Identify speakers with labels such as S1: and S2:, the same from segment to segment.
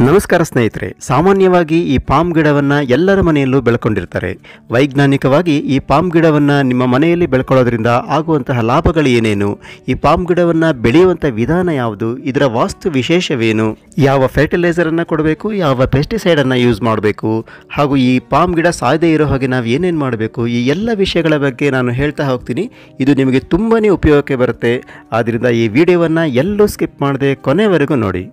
S1: ನಮಸ್ಕಾರ ಸ್ನೇಹಿತರೆ ಸಾಮಾನ್ಯವಾಗಿ ಈ ಪಾಮ್ ಗಿಡವನ್ನು ಎಲ್ಲರ ಮನೆಯಲ್ಲೂ ಬೆಳ್ಕೊಂಡಿರ್ತಾರೆ ವೈಜ್ಞಾನಿಕವಾಗಿ ಈ ಪಾಮ್ ಗಿಡವನ್ನು ನಿಮ್ಮ ಮನೆಯಲ್ಲಿ ಬೆಳ್ಕೊಳ್ಳೋದ್ರಿಂದ ಆಗುವಂತಹ ಲಾಭಗಳು ಏನೇನು ಈ ಪಾಮ್ ಗಿಡವನ್ನು ಬೆಳೆಯುವಂಥ ವಿಧಾನ ಯಾವುದು ಇದರ ವಾಸ್ತು ವಿಶೇಷವೇನು ಯಾವ ಫರ್ಟಿಲೈಸರನ್ನು ಕೊಡಬೇಕು ಯಾವ ಪೆಸ್ಟಿಸೈಡನ್ನು ಯೂಸ್ ಮಾಡಬೇಕು ಹಾಗೂ ಈ ಪಾಮ್ ಗಿಡ ಸಾಯದೇ ಇರೋ ಹಾಗೆ ನಾವು ಏನೇನು ಮಾಡಬೇಕು ಈ ಎಲ್ಲ ವಿಷಯಗಳ ಬಗ್ಗೆ ನಾನು ಹೇಳ್ತಾ ಹೋಗ್ತೀನಿ ಇದು ನಿಮಗೆ ತುಂಬಾ ಉಪಯೋಗಕ್ಕೆ ಬರುತ್ತೆ ಆದ್ದರಿಂದ ಈ ವಿಡಿಯೋವನ್ನು ಎಲ್ಲೂ ಸ್ಕಿಪ್ ಮಾಡದೆ ಕೊನೆವರೆಗೂ ನೋಡಿ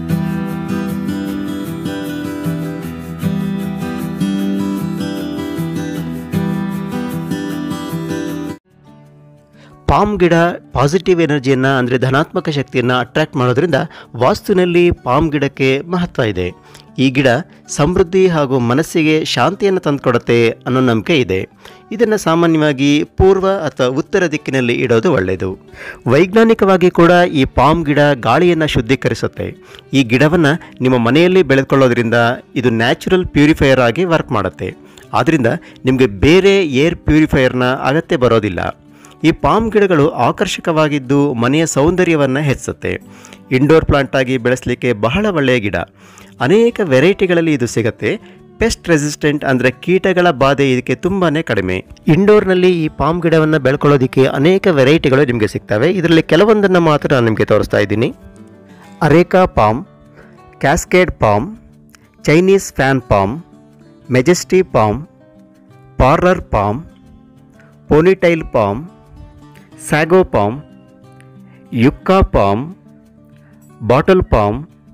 S1: ಪಾಮ್ ಗಿಡ ಪಾಸಿಟಿವ್ ಎನರ್ಜಿಯನ್ನು ಅಂದರೆ ಧನಾತ್ಮಕ ಶಕ್ತಿಯನ್ನು ಅಟ್ರಾಕ್ಟ್ ಮಾಡೋದ್ರಿಂದ ವಾಸ್ತುವಿನಲ್ಲಿ ಪಾಮ್ ಗಿಡಕ್ಕೆ ಮಹತ್ವ ಇದೆ ಈ ಗಿಡ ಸಮೃದ್ಧಿ ಹಾಗೂ ಮನಸ್ಸಿಗೆ ಶಾಂತಿಯನ್ನು ತಂದುಕೊಡುತ್ತೆ ಅನ್ನೋ ನಂಬಿಕೆ ಇದೆ ಇದನ್ನು ಸಾಮಾನ್ಯವಾಗಿ ಪೂರ್ವ ಅಥವಾ ಉತ್ತರ ದಿಕ್ಕಿನಲ್ಲಿ ಇಡೋದು ಒಳ್ಳೆಯದು ವೈಜ್ಞಾನಿಕವಾಗಿ ಕೂಡ ಈ ಪಾಮ್ ಗಿಡ ಗಾಳಿಯನ್ನು ಶುದ್ಧೀಕರಿಸುತ್ತೆ ಈ ಗಿಡವನ್ನು ನಿಮ್ಮ ಮನೆಯಲ್ಲಿ ಬೆಳೆದುಕೊಳ್ಳೋದ್ರಿಂದ ಇದು ನ್ಯಾಚುರಲ್ ಪ್ಯೂರಿಫೈಯರ್ ಆಗಿ ವರ್ಕ್ ಮಾಡುತ್ತೆ ಆದ್ದರಿಂದ ನಿಮಗೆ ಬೇರೆ ಏರ್ ಪ್ಯೂರಿಫೈಯರ್ನ ಅಗತ್ಯ ಬರೋದಿಲ್ಲ ಈ ಪಾಮ್ ಗಿಡಗಳು ಆಕರ್ಷಕವಾಗಿದ್ದು ಮನೆಯ ಸೌಂದರ್ಯವನ್ನು ಹೆಚ್ಚಿಸುತ್ತೆ ಇಂಡೋರ್ ಪ್ಲಾಂಟ್ ಆಗಿ ಬೆಳೆಸಲಿಕ್ಕೆ ಬಹಳ ಒಳ್ಳೆಯ ಗಿಡ ಅನೇಕ ವೆರೈಟಿಗಳಲ್ಲಿ ಇದು ಸಿಗುತ್ತೆ ಪೆಸ್ಟ್ ರೆಸಿಸ್ಟೆಂಟ್ ಅಂದರೆ ಕೀಟಗಳ ಬಾಧೆ ಇದಕ್ಕೆ ತುಂಬಾ ಕಡಿಮೆ ಇಂಡೋರ್ನಲ್ಲಿ ಈ ಪಾಮ್ ಗಿಡವನ್ನು ಬೆಳ್ಕೊಳ್ಳೋದಕ್ಕೆ ಅನೇಕ ವೆರೈಟಿಗಳು ನಿಮಗೆ ಸಿಗ್ತವೆ ಇದರಲ್ಲಿ ಕೆಲವೊಂದನ್ನು ಮಾತ್ರ ನಾನು ನಿಮಗೆ ತೋರಿಸ್ತಾ ಇದ್ದೀನಿ areca palm cascade palm Chinese fan palm majesty palm parlour palm ponytail palm sago palm yucca palm bottle palm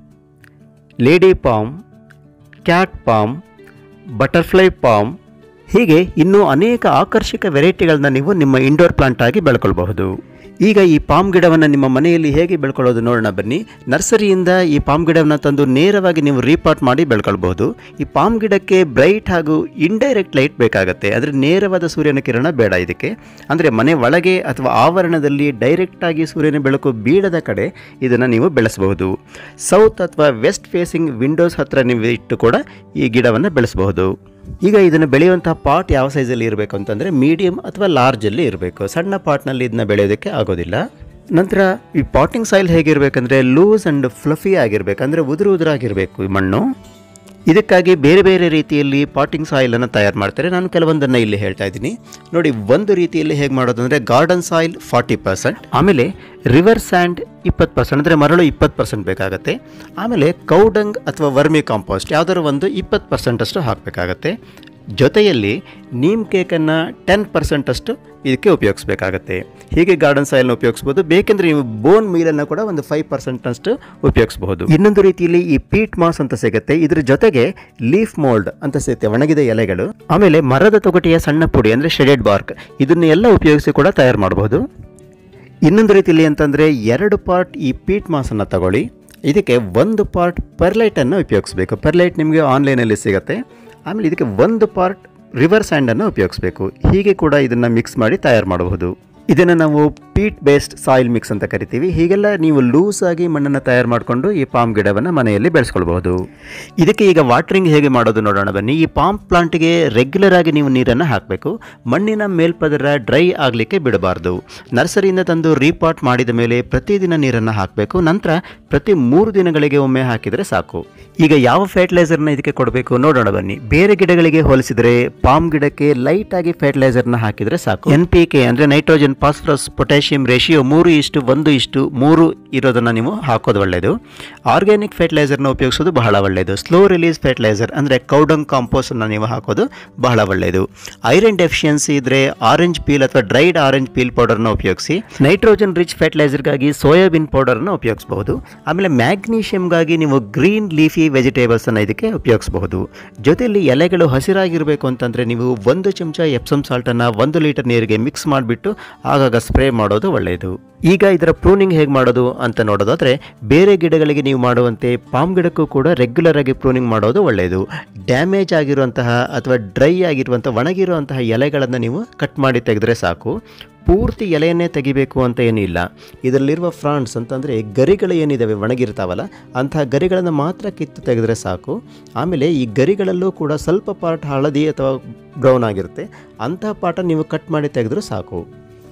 S1: lady palm cat palm butterfly palm ಹೀಗೆ ಇನ್ನೂ ಅನೇಕ ಆಕರ್ಷಕ ವೆರೈಟಿಗಳನ್ನ ನೀವು ನಿಮ್ಮ ಇಂಡೋರ್ ಪ್ಲಾಂಟ್ ಆಗಿ ಬೆಳ್ಕೊಳ್ಬಹುದು ಈಗ ಈ ಪಾಮ್ ಗಿಡವನ್ನು ನಿಮ್ಮ ಮನೆಯಲ್ಲಿ ಹೇಗೆ ಬೆಳ್ಕೊಳ್ಳೋದು ನೋಡೋಣ ಬನ್ನಿ ನರ್ಸರಿಯಿಂದ ಈ ಪಾಮ್ ಗಿಡವನ್ನು ತಂದು ನೇರವಾಗಿ ನೀವು ರೀಪಾಟ್ ಮಾಡಿ ಬೆಳ್ಕೊಳ್ಬಹುದು ಈ ಪಾಮ್ ಗಿಡಕ್ಕೆ ಬ್ರೈಟ್ ಹಾಗೂ ಇಂಡೈರೆಕ್ಟ್ ಲೈಟ್ ಬೇಕಾಗುತ್ತೆ ಅಂದರೆ ನೇರವಾದ ಸೂರ್ಯನ ಕಿರಣ ಬೇಡ ಇದಕ್ಕೆ ಅಂದರೆ ಮನೆ ಒಳಗೆ ಅಥವಾ ಆವರಣದಲ್ಲಿ ಡೈರೆಕ್ಟಾಗಿ ಸೂರ್ಯನ ಬೆಳಕು ಬೀಳದ ಕಡೆ ಇದನ್ನು ನೀವು ಬೆಳೆಸಬಹುದು ಸೌತ್ ಅಥವಾ ವೆಸ್ಟ್ ಫೇಸಿಂಗ್ ವಿಂಡೋಸ್ ಹತ್ರ ನೀವು ಇಟ್ಟು ಕೂಡ ಈ ಗಿಡವನ್ನು ಬೆಳೆಸಬಹುದು ಈಗ ಇದನ್ನು ಬೆಳೆಯುವಂತಹ ಪಾಟ್ ಯಾವ ಸೈಜಲ್ಲಿ ಇರಬೇಕು ಅಂತಂದರೆ ಮೀಡಿಯಂ ಅಥವಾ ಲಾರ್ಜಲ್ಲಿ ಇರಬೇಕು ಸಣ್ಣ ಪಾಟ್ನಲ್ಲಿ ಇದನ್ನ ಬೆಳೆಯೋದಕ್ಕೆ ಆಗೋದಿಲ್ಲ ನಂತರ ಈ ಪಾಟಿಂಗ್ ಸಾಯಿಲ್ ಹೇಗಿರಬೇಕಂದ್ರೆ ಲೂಸ್ ಆ್ಯಂಡ್ ಫ್ಲಫಿ ಆಗಿರಬೇಕು ಅಂದರೆ ಉದುರು ಉದುರಾಗಿರಬೇಕು ಈ ಮಣ್ಣು ಇದಕ್ಕಾಗಿ ಬೇರೆ ಬೇರೆ ರೀತಿಯಲ್ಲಿ ಪಾಟಿಂಗ್ ಸಾಯಿಲನ್ನು ತಯಾರು ಮಾಡ್ತಾರೆ ನಾನು ಕೆಲವೊಂದನ್ನು ಇಲ್ಲಿ ಹೇಳ್ತಾ ಇದ್ದೀನಿ ನೋಡಿ ಒಂದು ರೀತಿಯಲ್ಲಿ ಹೇಗೆ ಮಾಡೋದು ಅಂದರೆ ಗಾರ್ಡನ್ ಸಾಯಿಲ್ ಫಾರ್ಟಿ ಪರ್ಸೆಂಟ್ ಆಮೇಲೆ ರಿವರ್ ಸ್ಯಾಂಡ್ ಇಪ್ಪತ್ತು ಪರ್ಸೆಂಟ್ ಅಂದರೆ ಮರಳು ಇಪ್ಪತ್ತು ಪರ್ಸೆಂಟ್ ಬೇಕಾಗುತ್ತೆ ಆಮೇಲೆ ಕೌಡಂಗ್ ಅಥವಾ ವರ್ಮಿ ಕಾಂಪೋಸ್ಟ್ ಯಾವುದಾದ್ರು ಒಂದು ಇಪ್ಪತ್ತು ಪರ್ಸೆಂಟಷ್ಟು ಹಾಕಬೇಕಾಗತ್ತೆ ಜೊತೆಯಲ್ಲಿ ನೀಮ್ ಕೇಕನ್ನು ಟೆನ್ ಪರ್ಸೆಂಟಷ್ಟು ಇದಕ್ಕೆ ಉಪಯೋಗಿಸ್ಬೇಕಾಗತ್ತೆ ಹೀಗೆ ಗಾರ್ಡನ್ ಸಾಯಿಲ್ನ ಉಪಯೋಗಿಸ್ಬೋದು ಬೇಕೆಂದರೆ ನೀವು ಬೋನ್ ಮೀಲನ್ನು ಕೂಡ ಒಂದು ಫೈವ್ ಪರ್ಸೆಂಟಷ್ಟು ಉಪಯೋಗಿಸ್ಬಹುದು ಇನ್ನೊಂದು ರೀತಿಯಲ್ಲಿ ಈ ಪೀಟ್ ಮಾಸ್ ಅಂತ ಸಿಗುತ್ತೆ ಇದ್ರ ಜೊತೆಗೆ ಲೀಫ್ ಮೋಲ್ಡ್ ಅಂತ ಸಿಗುತ್ತೆ ಒಣಗಿದ ಎಲೆಗಳು ಆಮೇಲೆ ಮರದ ತೊಗಟೆಯ ಸಣ್ಣ ಪುಡಿ ಅಂದರೆ ಶೆಡೆಡ್ ಬಾರ್ಕ್ ಇದನ್ನೆಲ್ಲ ಉಪಯೋಗಿಸಿ ಕೂಡ ತಯಾರು ಮಾಡಬಹುದು ಇನ್ನೊಂದು ರೀತಿಯಲ್ಲಿ ಅಂತಂದರೆ ಎರಡು ಪಾರ್ಟ್ ಈ ಪೀಟ್ ಮಾಸನ್ನು ತಗೊಳ್ಳಿ ಇದಕ್ಕೆ ಒಂದು ಪಾರ್ಟ್ ಪರ್ಲೈಟನ್ನು ಉಪಯೋಗಿಸ್ಬೇಕು ಪರ್ಲೈಟ್ ನಿಮಗೆ ಆನ್ಲೈನಲ್ಲಿ ಸಿಗುತ್ತೆ ಆಮೇಲೆ ಇದಕ್ಕೆ ಒಂದು ಪಾರ್ಟ್ ರಿವರ್ ಸ್ಯಾಂಡನ್ನು ಉಪಯೋಗಿಸ್ಬೇಕು ಹೀಗೆ ಕೂಡ ಇದನ್ನು ಮಿಕ್ಸ್ ಮಾಡಿ ತಯಾರು ಮಾಡಬಹುದು ಇದನ್ನು ನಾವು ಪೀಟ್ ಬೇಸ್ಡ್ ಸಾಯಿಲ್ ಮಿಕ್ಸ್ ಅಂತ ಕರಿತೀವಿ ಹೀಗೆಲ್ಲ ನೀವು ಲೂಸ್ ಆಗಿ ಮಣ್ಣನ್ನು ತಯಾರು ಮಾಡಿಕೊಂಡು ಈ ಪಾಮ್ ಗಿಡವನ್ನು ಮನೆಯಲ್ಲಿ ಬೆಳೆಸ್ಕೊಳ್ಬಹುದು ಇದಕ್ಕೆ ಈಗ ವಾಟರಿಂಗ್ ಹೇಗೆ ಮಾಡೋದು ನೋಡೋಣ ಬನ್ನಿ ಈ ಪಾಮ್ ಪ್ಲಾಂಟ್ಗೆ ರೆಗ್ಯುಲರ್ ಆಗಿ ನೀವು ನೀರನ್ನು ಹಾಕಬೇಕು ಮಣ್ಣಿನ ಮೇಲ್ಪದರ ಡ್ರೈ ಆಗಲಿಕ್ಕೆ ಬಿಡಬಾರ್ದು ನರ್ಸರಿಯಿಂದ ತಂದು ರೀಪಾಟ್ ಮಾಡಿದ ಮೇಲೆ ಪ್ರತಿದಿನ ನೀರನ್ನು ಹಾಕಬೇಕು ನಂತರ ಪ್ರತಿ ಮೂರು ದಿನಗಳಿಗೆ ಒಮ್ಮೆ ಹಾಕಿದರೆ ಸಾಕು ಈಗ ಯಾವ ಫರ್ಟಿಲೈಸರ್ನ ಇದಕ್ಕೆ ಕೊಡಬೇಕು ನೋಡೋಣ ಬನ್ನಿ ಬೇರೆ ಗಿಡಗಳಿಗೆ ಹೋಲಿಸಿದರೆ ಪಾಮ್ ಗಿಡಕ್ಕೆ ಲೈಟ್ ಆಗಿ ಫರ್ಟಿಲೈಸರ್ನ ಹಾಕಿದರೆ ಸಾಕು ಎನ್ ಪಿ ಕೆ ಅಂದರೆ ನೈಟ್ರೋಜನ್ ಫಾಸ್ಫರಸ್ ಪೊಟ್ಯಾಷಿಯಂ ರೇಷಿಯೋ ಮೂರು ಇಷ್ಟು ಒಂದು ಇಷ್ಟು ಮೂರು ಇರೋದನ್ನು ನೀವು ಹಾಕೋದು ಒಳ್ಳೆಯದು ಆರ್ಗ್ಯಾನಿಕ್ ಫರ್ಟಿಲೈಸರ್ನ ಉಪಯೋಗಿಸೋದು ಬಹಳ ಒಳ್ಳೆಯದು ಸ್ಲೋ ರಿಲೀಸ್ ಫರ್ಟಿಲೈಸರ್ ಅಂದರೆ ಕೌಡಂಗ್ ಕಾಂಪೋಸ್ಟನ್ನು ನೀವು ಹಾಕೋದು ಬಹಳ ಒಳ್ಳೆಯದು ಐರನ್ ಡೆಫಿಷಿಯನ್ಸಿ ಇದ್ದರೆ ಆರೆಂಜ್ ಪೀಲ್ ಅಥವಾ ಡ್ರೈಡ್ ಆರೆಂಜ್ ಪೀಲ್ ಪೌಡರ್ನ ಉಪಯೋಗಿಸಿ ನೈಟ್ರೋಜನ್ ರಿಚ್ ಫರ್ಟಿಲೈಸರ್ಗಾಗಿ ಸೋಯಾಬೀನ್ ಪೌಡರ್ನ ಉಪಯೋಗಿಸಬಹುದು ಆಮೇಲೆ ಮ್ಯಾಗ್ನೀಷಿಯಮ್ಗಾಗಿ ನೀವು ಗ್ರೀನ್ ಲೀಫಿ ವೆಜಿಟೇಬಲ್ಸನ್ನು ಇದಕ್ಕೆ ಉಪಯೋಗಿಸಬಹುದು ಜೊತೆಯಲ್ಲಿ ಎಲೆಗಳು ಹಸಿರಾಗಿರಬೇಕು ಅಂತಂದರೆ ನೀವು ಒಂದು ಚಮಚ ಎಪ್ಸಮ್ ಸಾಲ್ಟನ್ನು ಒಂದು ಲೀಟರ್ ನೀರಿಗೆ ಮಿಕ್ಸ್ ಮಾಡಿಬಿಟ್ಟು ಆಗಾಗ ಸ್ಪ್ರೇ ಮಾಡೋದು ಒಳ್ಳೆಯದು ಈಗ ಇದರ ಪ್ರೂನಿಂಗ್ ಹೇಗೆ ಮಾಡೋದು ಅಂತ ನೋಡೋದಾದರೆ ಬೇರೆ ಗಿಡಗಳಿಗೆ ನೀವು ಮಾಡುವಂತೆ ಪಾಮ್ ಗಿಡಕ್ಕೂ ಕೂಡ ರೆಗ್ಯುಲರ್ ಆಗಿ ಪ್ರೂನಿಂಗ್ ಮಾಡೋದು ಒಳ್ಳೆಯದು ಡ್ಯಾಮೇಜ್ ಆಗಿರುವಂತಹ ಅಥವಾ ಡ್ರೈ ಆಗಿರುವಂಥ ಒಣಗಿರುವಂತಹ ಎಲೆಗಳನ್ನು ನೀವು ಕಟ್ ಮಾಡಿ ತೆಗೆದ್ರೆ ಸಾಕು ಪೂರ್ತಿ ಎಲೆಯನ್ನೇ ತೆಗಿಬೇಕು ಅಂತ ಏನಿಲ್ಲ ಇದರಲ್ಲಿರುವ ಫ್ರಾಂಡ್ಸ್ ಅಂತಂದರೆ ಗರಿಗಳು ಏನಿದ್ದಾವೆ ಒಣಗಿರ್ತಾವಲ್ಲ ಅಂತಹ ಗರಿಗಳನ್ನು ಮಾತ್ರ ಕಿತ್ತು ತೆಗೆದ್ರೆ ಸಾಕು ಆಮೇಲೆ ಈ ಗರಿಗಳಲ್ಲೂ ಕೂಡ ಸ್ವಲ್ಪ ಪಾರ್ಟ್ ಹಳದಿ ಅಥವಾ ಬ್ರೌನ್ ಆಗಿರುತ್ತೆ ಅಂತಹ ಪಾರ್ಟ ನೀವು ಕಟ್ ಮಾಡಿ ತೆಗೆದ್ರೆ ಸಾಕು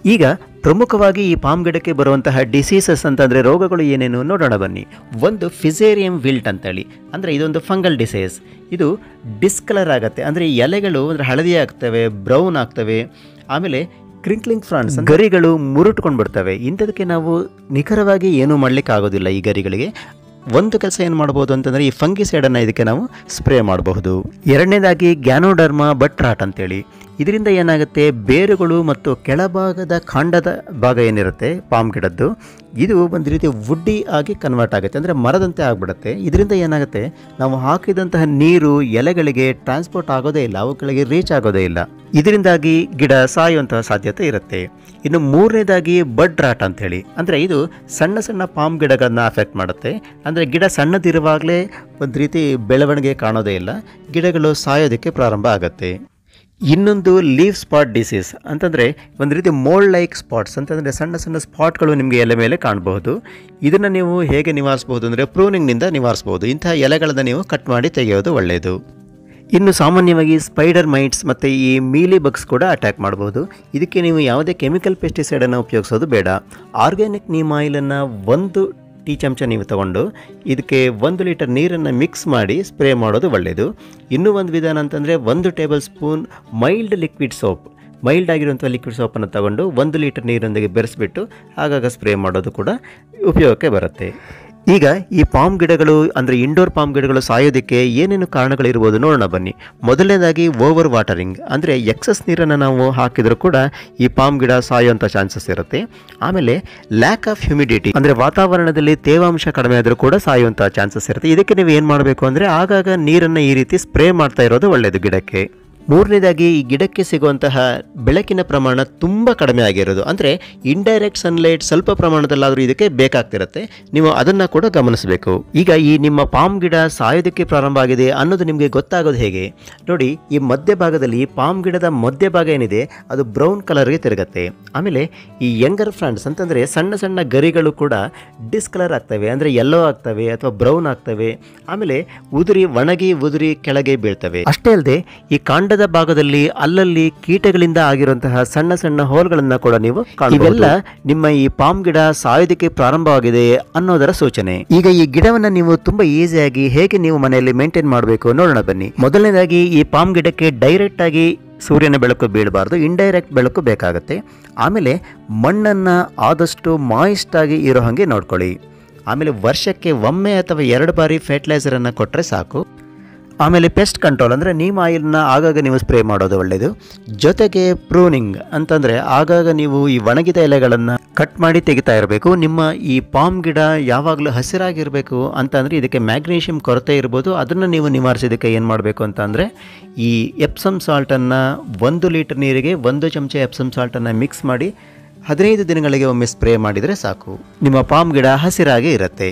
S1: ಈಗ ಪ್ರಮುಖವಾಗಿ ಈ ಪಾಮ್ ಗಿಡಕ್ಕೆ ಬರುವಂತಹ ಡಿಸೀಸಸ್ ಅಂತಂದರೆ ರೋಗಗಳು ಏನೇನು ನೋಡೋಣ ಬನ್ನಿ ಒಂದು ಫಿಸೇರಿಯಂ ವಿಲ್ಟ್ ಅಂತೇಳಿ ಅಂದರೆ ಇದೊಂದು ಫಂಗಲ್ ಡಿಸೀಸ್ ಇದು ಡಿಸ್ಕಲರ್ ಆಗುತ್ತೆ ಅಂದರೆ ಎಲೆಗಳು ಅಂದರೆ ಹಳದಿ ಆಗ್ತವೆ ಬ್ರೌನ್ ಆಗ್ತವೆ ಆಮೇಲೆ ಕ್ರಿಂಕ್ಲಿಂಗ್ ಫ್ರಾನ್ಸ್ ಗರಿಗಳು ಮುರುಟ್ಕೊಂಡು ಬಿಡ್ತವೆ ಇಂಥದಕ್ಕೆ ನಾವು ನಿಖರವಾಗಿ ಏನೂ ಮಾಡಲಿಕ್ಕೆ ಆಗೋದಿಲ್ಲ ಈ ಗರಿಗಳಿಗೆ ಒಂದು ಕೆಲಸ ಏನು ಮಾಡ್ಬೋದು ಅಂತಂದರೆ ಈ ಫಂಗಿಸೈಡನ್ನು ಇದಕ್ಕೆ ನಾವು ಸ್ಪ್ರೇ ಮಾಡಬಹುದು ಎರಡನೇದಾಗಿ ಗ್ಯಾನೋಡರ್ಮಾ ಬಟ್ರಾಟ್ ಅಂತೇಳಿ ಇದರಿಂದ ಏನಾಗುತ್ತೆ ಬೇರುಗಳು ಮತ್ತು ಕೆಳಭಾಗದ ಕಾಂಡದ ಭಾಗ ಏನಿರುತ್ತೆ ಪಾಮ್ ಗಿಡದ್ದು ಇದು ಒಂದು ರೀತಿ ವುಡ್ಡಿ ಆಗಿ ಕನ್ವರ್ಟ್ ಆಗುತ್ತೆ ಅಂದರೆ ಮರದಂತೆ ಆಗಿಬಿಡುತ್ತೆ ಇದರಿಂದ ಏನಾಗುತ್ತೆ ನಾವು ಹಾಕಿದಂತಹ ನೀರು ಎಲೆಗಳಿಗೆ ಟ್ರಾನ್ಸ್ಪೋರ್ಟ್ ಆಗೋದೇ ಇಲ್ಲ ಅವುಗಳಿಗೆ ರೀಚ್ ಆಗೋದೇ ಇಲ್ಲ ಇದರಿಂದಾಗಿ ಗಿಡ ಸಾಯುವಂತಹ ಸಾಧ್ಯತೆ ಇರುತ್ತೆ ಇನ್ನು ಮೂರನೇದಾಗಿ ಬಡ್ ರಾಟ್ ಅಂತೇಳಿ ಅಂದರೆ ಇದು ಸಣ್ಣ ಸಣ್ಣ ಪಾಮ್ ಗಿಡಗಳನ್ನ ಅಫೆಕ್ಟ್ ಮಾಡುತ್ತೆ ಅಂದರೆ ಗಿಡ ಸಣ್ಣದಿರುವಾಗಲೇ ಒಂದು ರೀತಿ ಬೆಳವಣಿಗೆ ಕಾಣೋದೇ ಇಲ್ಲ ಗಿಡಗಳು ಸಾಯೋದಕ್ಕೆ ಪ್ರಾರಂಭ ಆಗುತ್ತೆ ಇನ್ನೊಂದು ಲೀವ್ ಸ್ಪಾಟ್ ಡಿಸೀಸ್ ಅಂತಂದರೆ ಒಂದು ರೀತಿ ಮೋಲ್ಡ್ ಲೈಕ್ ಸ್ಪಾಟ್ಸ್ ಅಂತಂದರೆ ಸಣ್ಣ ಸಣ್ಣ ಸ್ಪಾಟ್ಗಳು ನಿಮಗೆ ಎಲೆ ಮೇಲೆ ಕಾಣಬಹುದು ಇದನ್ನು ನೀವು ಹೇಗೆ ನಿವಾರಿಸ್ಬೋದು ಅಂದರೆ ಪ್ರೂನಿಂಗ್ನಿಂದ ನಿವಾರಿಸ್ಬೋದು ಇಂತಹ ಎಲೆಗಳನ್ನು ನೀವು ಕಟ್ ಮಾಡಿ ತೆಗೆಯೋದು ಒಳ್ಳೆಯದು ಇನ್ನು ಸಾಮಾನ್ಯವಾಗಿ ಸ್ಪೈಡರ್ ಮೈಟ್ಸ್ ಮತ್ತು ಈ ಮೀಲಿ ಬಗ್ಸ್ ಕೂಡ ಅಟ್ಯಾಕ್ ಮಾಡ್ಬೋದು ಇದಕ್ಕೆ ನೀವು ಯಾವುದೇ ಕೆಮಿಕಲ್ ಪೆಸ್ಟಿಸೈಡನ್ನು ಉಪಯೋಗಿಸೋದು ಬೇಡ ಆರ್ಗ್ಯಾನಿಕ್ ನೀಮ್ ಆಯಿಲನ್ನು ಒಂದು ಟೀ ಚಮಚ ನೀವು ತಗೊಂಡು ಇದಕ್ಕೆ ಒಂದು ಲೀಟರ್ ನೀರನ್ನು ಮಿಕ್ಸ್ ಮಾಡಿ ಸ್ಪ್ರೇ ಮಾಡೋದು ಒಳ್ಳೆಯದು ಇನ್ನೂ ಒಂದು ವಿಧಾನ ಅಂತಂದರೆ ಒಂದು tablespoon mild liquid soap mild ಆಗಿರುವಂಥ ಲಿಕ್ವಿಡ್ ಸೋಪನ್ನು ತಗೊಂಡು ಒಂದು ಲೀಟರ್ ನೀರೊಂದಿಗೆ ಬೆರೆಸ್ಬಿಟ್ಟು ಆಗಾಗ ಸ್ಪ್ರೇ ಮಾಡೋದು ಕೂಡ ಉಪಯೋಗಕ್ಕೆ ಬರುತ್ತೆ ಈಗ ಈ ಪಾಮ್ ಗಿಡಗಳು ಅಂದರೆ ಇಂಡೋರ್ ಪಾಮ್ ಗಿಡಗಳು ಸಾಯೋದಕ್ಕೆ ಏನೇನು ಕಾರಣಗಳಿರ್ಬೋದು ನೋಡೋಣ ಬನ್ನಿ ಮೊದಲನೇದಾಗಿ ಓವರ್ ವಾಟರಿಂಗ್ ಅಂದರೆ ಎಕ್ಸಸ್ ನೀರನ್ನು ನಾವು ಹಾಕಿದರೂ ಕೂಡ ಈ ಪಾಮ್ ಗಿಡ ಸಾಯುವಂಥ ಚಾನ್ಸಸ್ ಇರುತ್ತೆ ಆಮೇಲೆ ಲ್ಯಾಕ್ ಆಫ್ ಹ್ಯುಮಿಡಿಟಿ ಅಂದರೆ ವಾತಾವರಣದಲ್ಲಿ ತೇವಾಂಶ ಕಡಿಮೆ ಆದರೂ ಕೂಡ ಸಾಯುವಂಥ ಚಾನ್ಸಸ್ ಇರುತ್ತೆ ಇದಕ್ಕೆ ನೀವು ಏನು ಮಾಡಬೇಕು ಅಂದರೆ ಆಗಾಗ ನೀರನ್ನು ಈ ರೀತಿ ಸ್ಪ್ರೇ ಮಾಡ್ತಾ ಇರೋದು ಒಳ್ಳೆಯದು ಗಿಡಕ್ಕೆ ಮೂರನೇದಾಗಿ ಈ ಗಿಡಕ್ಕೆ ಸಿಗುವಂತಹ ಬೆಳಕಿನ ಪ್ರಮಾಣ ತುಂಬ ಕಡಿಮೆ ಆಗಿರೋದು ಅಂದರೆ ಇಂಡೈರೆಕ್ಟ್ ಸನ್ಲೈಟ್ ಸ್ವಲ್ಪ ಪ್ರಮಾಣದಲ್ಲಾದರೂ ಇದಕ್ಕೆ ಬೇಕಾಗ್ತಿರುತ್ತೆ ನೀವು ಅದನ್ನು ಕೂಡ ಗಮನಿಸಬೇಕು ಈಗ ಈ ನಿಮ್ಮ ಪಾಮ್ ಗಿಡ ಸಾಯೋದಕ್ಕೆ ಪ್ರಾರಂಭ ಆಗಿದೆ ಅನ್ನೋದು ನಿಮಗೆ ಗೊತ್ತಾಗೋದು ಹೇಗೆ ನೋಡಿ ಈ ಮಧ್ಯಭಾಗದಲ್ಲಿ ಪಾಮ್ ಗಿಡದ ಮಧ್ಯಭಾಗ ಏನಿದೆ ಅದು ಬ್ರೌನ್ ಕಲರ್ಗೆ ತಿರುಗತ್ತೆ ಆಮೇಲೆ ಈ ಯಂಗರ್ ಫ್ರಾಂಡ್ಸ್ ಅಂತಂದರೆ ಸಣ್ಣ ಸಣ್ಣ ಗರಿಗಳು ಕೂಡ ಡಿಸ್ಕಲರ್ ಆಗ್ತವೆ ಅಂದರೆ ಯೆಲ್ಲೋ ಆಗ್ತವೆ ಅಥವಾ ಬ್ರೌನ್ ಆಗ್ತವೆ ಆಮೇಲೆ ಉದುರಿ ಒಣಗಿ ಉದುರಿ ಕೆಳಗೆ ಬೀಳ್ತವೆ ಅಷ್ಟೇ ಅಲ್ಲದೆ ಈ ಕಾಂಡದ ಭಾಗದಲ್ಲಿ ಅಲ್ಲಲ್ಲಿ ಕೀಟಗಳಿಂದ ಆಗಿರುವಂತಹ ಸಣ್ಣ ಸಣ್ಣ ಹೋಲ್ಗಳನ್ನ ಕೂಡ ನೀವು ಇವೆಲ್ಲ ನಿಮ್ಮ ಈ ಪಾಮ್ ಗಿಡ ಸಾಯೋದಕ್ಕೆ ಪ್ರಾರಂಭವಾಗಿದೆ ಅನ್ನೋದರ ಸೂಚನೆ ಈಗ ಈ ಗಿಡವನ್ನ ನೀವು ತುಂಬಾ ಈಸಿಯಾಗಿ ಹೇಗೆ ನೀವು ಮನೆಯಲ್ಲಿ ಮೇಂಟೈನ್ ಮಾಡಬೇಕು ನೋಡೋಣ ಬನ್ನಿ ಮೊದಲನೇದಾಗಿ ಈ ಪಾಮ್ ಗಿಡಕ್ಕೆ ಡೈರೆಕ್ಟ್ ಆಗಿ ಸೂರ್ಯನ ಬೆಳಕು ಬೀಳಬಾರ್ದು ಇಂಡೈರೆಕ್ಟ್ ಬೆಳಕು ಬೇಕಾಗುತ್ತೆ ಆಮೇಲೆ ಮಣ್ಣನ್ನು ಆದಷ್ಟು ಮಾಯಿಸ್ಟ್ ಆಗಿ ಇರೋ ಹಾಗೆ ನೋಡ್ಕೊಳ್ಳಿ ಆಮೇಲೆ ವರ್ಷಕ್ಕೆ ಒಮ್ಮೆ ಅಥವಾ ಎರಡು ಬಾರಿ ಫರ್ಟಿಲೈಸರನ್ನು ಕೊಟ್ಟರೆ ಸಾಕು ಆಮೇಲೆ ಪೆಸ್ಟ್ ಕಂಟ್ರೋಲ್ ಅಂದರೆ ನೀಮ್ ಆಯಿಲ್ನ ಆಗಾಗ ನೀವು ಸ್ಪ್ರೇ ಮಾಡೋದು ಒಳ್ಳೆಯದು ಜೊತೆಗೆ ಪ್ರೂನಿಂಗ್ ಅಂತಂದರೆ ಆಗಾಗ ನೀವು ಈ ಒಣಗಿದ ಎಲೆಗಳನ್ನು ಕಟ್ ಮಾಡಿ ತೆಗಿತಾ ಇರಬೇಕು ನಿಮ್ಮ ಈ ಪಾಮ್ ಗಿಡ ಯಾವಾಗಲೂ ಹಸಿರಾಗಿರಬೇಕು ಅಂತಂದರೆ ಇದಕ್ಕೆ ಮ್ಯಾಗ್ನೀಷಿಯಂ ಕೊರತೆ ಇರ್ಬೋದು ಅದನ್ನು ನೀವು ನಿವಾರಿಸೋದಕ್ಕೆ ಏನು ಮಾಡಬೇಕು ಅಂತ ಅಂದರೆ ಈ ಎಪ್ಸಮ್ ಸಾಲ್ಟನ್ನು ಒಂದು ಲೀಟರ್ ನೀರಿಗೆ ಒಂದು ಚಮಚ ಎಪ್ಸಮ್ ಸಾಲ್ಟನ್ನು ಮಿಕ್ಸ್ ಮಾಡಿ ಹದಿನೈದು ದಿನಗಳಿಗೆ ಒಮ್ಮೆ ಸ್ಪ್ರೇ ಮಾಡಿದರೆ ಸಾಕು ನಿಮ್ಮ ಪಾಮ್ ಗಿಡ ಹಸಿರಾಗಿ ಇರುತ್ತೆ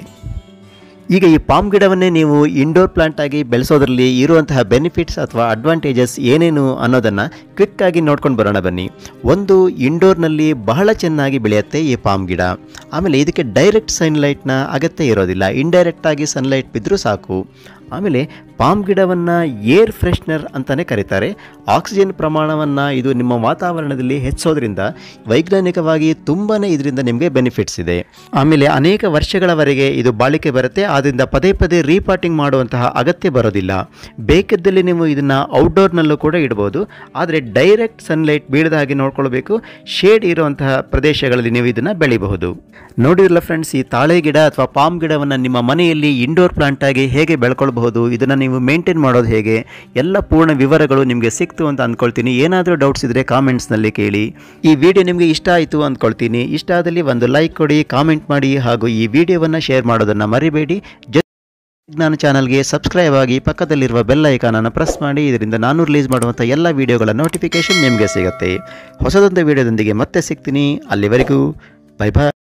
S1: ಈಗ ಈ ಪಾಮ್ ಗಿಡವನ್ನೇ ನೀವು ಇಂಡೋರ್ ಪ್ಲಾಂಟ್ ಆಗಿ ಬೆಳೆಸೋದ್ರಲ್ಲಿ ಇರುವಂತಹ ಬೆನಿಫಿಟ್ಸ್ ಅಥವಾ ಅಡ್ವಾಂಟೇಜಸ್ ಏನೇನು ಅನ್ನೋದನ್ನು ಕ್ವಿಕ್ ಆಗಿ ನೋಡ್ಕೊಂಡು ಬರೋಣ ಬನ್ನಿ ಒಂದು ಇಂಡೋರ್ನಲ್ಲಿ ಬಹಳ ಚೆನ್ನಾಗಿ ಬೆಳೆಯುತ್ತೆ ಈ ಪಾಮ್ ಗಿಡ ಆಮೇಲೆ ಇದಕ್ಕೆ ಡೈರೆಕ್ಟ್ ಸನ್ಲೈಟ್ನ ಅಗತ್ಯ ಇರೋದಿಲ್ಲ ಇಂಡೈರೆಕ್ಟ್ ಆಗಿ ಸನ್ಲೈಟ್ ಬಿದ್ದರೂ ಸಾಕು ಆಮೇಲೆ ಪಾಮ್ ಗಿಡವನ್ನು ಏರ್ ಫ್ರೆಶ್ನರ್ ಅಂತಲೇ ಕರೀತಾರೆ ಆಕ್ಸಿಜನ್ ಪ್ರಮಾಣವನ್ನು ಇದು ನಿಮ್ಮ ವಾತಾವರಣದಲ್ಲಿ ಹೆಚ್ಚೋದ್ರಿಂದ ವೈಜ್ಞಾನಿಕವಾಗಿ ತುಂಬಾ ಇದರಿಂದ ನಿಮಗೆ ಬೆನಿಫಿಟ್ಸ್ ಇದೆ ಆಮೇಲೆ ಅನೇಕ ವರ್ಷಗಳವರೆಗೆ ಇದು ಬಾಳಿಕೆ ಬರುತ್ತೆ ಆದ್ದರಿಂದ ಪದೇ ಪದೇ ರೀಪಾಟಿಂಗ್ ಮಾಡುವಂತಹ ಅಗತ್ಯ ಬರೋದಿಲ್ಲ ಬೇಕಿದ್ದಲ್ಲಿ ನೀವು ಇದನ್ನು ಔಟ್ಡೋರ್ನಲ್ಲೂ ಕೂಡ ಇಡ್ಬೋದು ಆದರೆ ಡೈರೆಕ್ಟ್ ಸನ್ಲೈಟ್ ಬೀಳದ ಹಾಗೆ ನೋಡ್ಕೊಳ್ಬೇಕು ಶೇಡ್ ಇರುವಂತಹ ಪ್ರದೇಶಗಳಲ್ಲಿ ನೀವು ಇದನ್ನು ಬೆಳಿಬಹುದು ನೋಡಿರಲ್ಲ ಫ್ರೆಂಡ್ಸ್ ಈ ತಾಳೆ ಗಿಡ ಅಥವಾ ಪಾಮ್ ಗಿಡವನ್ನು ನಿಮ್ಮ ಮನೆಯಲ್ಲಿ ಇಂಡೋರ್ ಪ್ಲಾಂಟ್ ಆಗಿ ಹೇಗೆ ಬೆಳ್ಕೊಳ್ಬಹುದು ಇದನ್ನು ನೀವು ಮೇಂಟೈನ್ ಮಾಡೋದು ಹೇಗೆ ಎಲ್ಲ ಪೂರ್ಣ ವಿವರಗಳು ನಿಮಗೆ ಸಿಕ್ತು ಅಂತ ಅಂದ್ಕೊಳ್ತೀನಿ ಏನಾದರೂ ಡೌಟ್ಸ್ ಇದ್ದರೆ ಕಾಮೆಂಟ್ಸ್ನಲ್ಲಿ ಕೇಳಿ ಈ ವಿಡಿಯೋ ನಿಮಗೆ ಇಷ್ಟ ಆಯಿತು ಅಂದ್ಕೊಳ್ತೀನಿ ಇಷ್ಟ ಆದಲ್ಲಿ ಒಂದು ಲೈಕ್ ಕೊಡಿ ಕಾಮೆಂಟ್ ಮಾಡಿ ಹಾಗೂ ಈ ವಿಡಿಯೋವನ್ನು ಶೇರ್ ಮಾಡೋದನ್ನು ಮರಿಬೇಡಿ ಜೊತೆ ವಿಜ್ಞಾನ ಚಾನಲ್ಗೆ ಸಬ್ಸ್ಕ್ರೈಬ್ ಆಗಿ ಪಕ್ಕದಲ್ಲಿರುವ ಬೆಲ್ ಐಕಾನನ್ನು ಪ್ರೆಸ್ ಮಾಡಿ ಇದರಿಂದ ನಾನು ರಿಲೀಸ್ ಮಾಡುವಂಥ ಎಲ್ಲ ವಿಡಿಯೋಗಳ ನೋಟಿಫಿಕೇಶನ್ ನಿಮಗೆ ಸಿಗುತ್ತೆ ಹೊಸದೊಂದು ವಿಡಿಯೋದೊಂದಿಗೆ ಮತ್ತೆ ಸಿಗ್ತೀನಿ ಅಲ್ಲಿವರೆಗೂ ಬೈ ಬಾಯ್